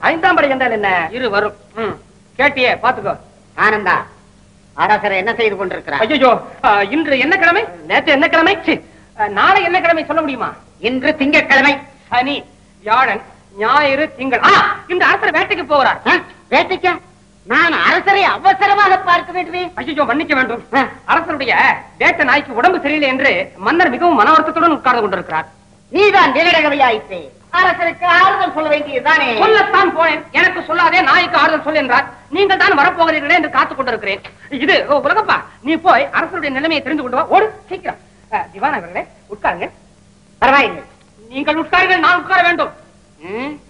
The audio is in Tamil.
ஐந்தாம் படை என்றால் என்ன இரு வரும் ம். கேட்டியே பாத்துக்கோ ஆனந்தா அரசர் என்ன செய்து கொண்டிருக்கிறார் ஐயோ இன்று என்ன கிழமை நேற்று என்ன கிழமை சி, அஹ், நாளை என்ன கிழமை சொல்ல முடியுமா இன்று திங்கட்கிழமை சனி வியாழன் ஞாயிறு திங்கள் ஆ, இன்று அரசர் வேட்டைக்கு போகிறார் ஆ, வேட்டைக்கா நான் அரசரை அவசரமாக பார்க்க வேண்டுமே ஐயோ மன்னிக்க வேண்டும் ஆ. அரசருடைய வேட்டை நாய்க்கு உடம்பு சரியில்லை என்று மன்னர் மிகவும் மன வருத்தத்துடன் உட்கார்ந்து கொண்டிருக்கிறார் நீதான் விகடகவையாயிற்றே அரசருக்கு ஆறுதல் சொல்ல வேண்டியதுதானே சொல்லத்தான் போனேன் எனக்கு சொல்லாதே நாய்க்கு ஆறுதல் சொல் என்றார் நீங்கள் தான் வரப்போகிறீர்களே என்று காத்துக் கொண்டிருக்கிறேன் இது ஓ, உலகப்பா நீ போய் அரசருடைய நிலைமையை தெரிந்து கொண்டு வா ஓடு சீக்கிரம் அஹ், திவான் அவர்களே உட்காருங்க பரவாயில்லை நீங்கள் உட்காருங்கள் நான் உட்கார வேண்டும் ம்,